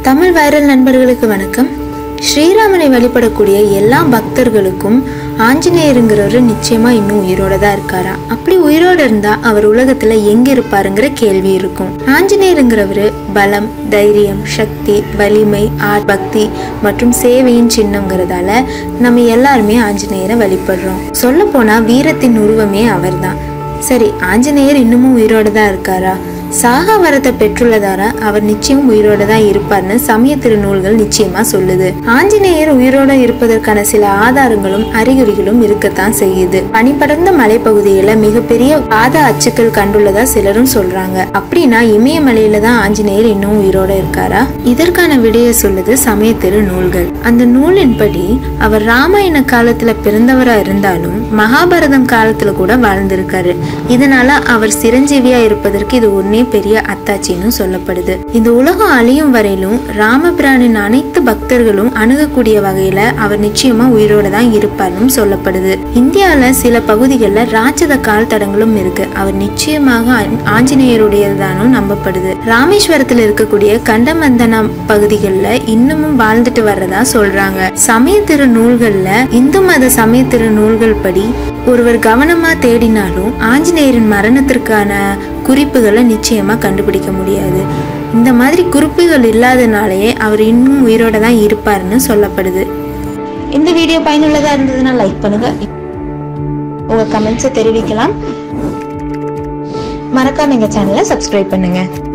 Tamil viral நண்பர்களுக்கு வணக்கம் ஸ்ரீராமனை வழிபடக்கூடிய எல்லா பக்தர்களுக்கும் ஆஞ்சநேயருங்கிறவர் நிச்சயமா இன்னும் உயிரோட தான் இருக்காரா அப்படி உயிரோட இருந்தா அவர் உலகத்துல எங்க இருப்பாருங்கிற கேள்வி இருக்கும் ஆஞ்சநேயருங்கிறவர் பலம் தைரியம் சக்தி வலிமை ஆர் பக்தி மற்றும் சேவையின் சின்னங்கிறதால நம்ம எல்லாருமே ஆஞ்சநேயரை வழிபடுறோம் சொல்ல போனா வீரத்தின் உருவமே அவர்தான் சரி ஆஞ்சநேயர் இன்னமும் உயிரோட தான் இருக்காரா சாகா வரத்தை பெற்றுள்ளதார அவர் நிச்சயம் உயிரோட தான் இருப்பார்னு சமய திருநூல்கள் நிச்சயமா சொல்லுது ஆஞ்சநேயர் உயிரோட இருப்பதற்கான சில ஆதாரங்களும் அறிகுறிகளும் இருக்கத்தான் செய்யுது பனிபடர்ந்த மலைப்பகுதியில மிகப்பெரிய பாத அச்சுக்கள் கண்டுள்ளதா சிலரும் சொல்றாங்க அப்படின்னா இமயமலையில தான் ஆஞ்சநேயர் இன்னும் உயிரோட இருக்காரா இதற்கான விடையை சொல்லுது சமய திருநூல்கள் அந்த நூலின்படி அவர் ராமாயண காலத்துல பிறந்தவரா இருந்தாலும் மகாபாரதம் காலத்துல கூட வாழ்ந்திருக்காரு இதனால அவர் சிரஞ்சீவியா இருப்பதற்கு இது ஒன்னே பெரிய அத்தாட்சின்னு சொல்லப்படுது இந்த உலகம் அழியும் வரையிலும் ராமபிரானின் அனைத்து பக்தர்களும் அணுகக்கூடிய வகையில அவர் நிச்சயமா உயிரோட தான் இருப்பார்னு சொல்லப்படுது இந்தியால சில பகுதிகளில் ராட்சத கால் தடங்களும் இருக்கு அவர் நிச்சயமாக ஆஞ்- ஆஞ்சநேயருடையதுதானும் நம்பப்படுது ராமேஸ்வரத்துல இருக்கக்கூடிய கண்டமந்தனா பகுதிகளில் இன்னமும் வாழ்ந்துட்டு வர்றதா சொல்றாங்க சமய திருநூல்கள்ல இந்து மத சமய திருநூல்கள் படி ஒருவர் கவனமா தேடினாலும் ஆஞ்சநேயரின் மரணத்திற்கான குறிப்புகளை நிச்சயமா கண்டுபிடிக்க முடியாது இந்த மாதிரி குறிப்புகள் இல்லாதனாலேயே அவர் இன்னும் உயிரோட தான் இருப்பாருன்னு சொல்லப்படுது இந்த வீடியோ பயனுள்ளதா இருந்ததுன்னா லைக் பண்ணுங்க உங்க கமெண்ட்ஸை தெரிவிக்கலாம் மறக்காம எங்க சேனலை சப்ஸ்கிரைப் பண்ணுங்க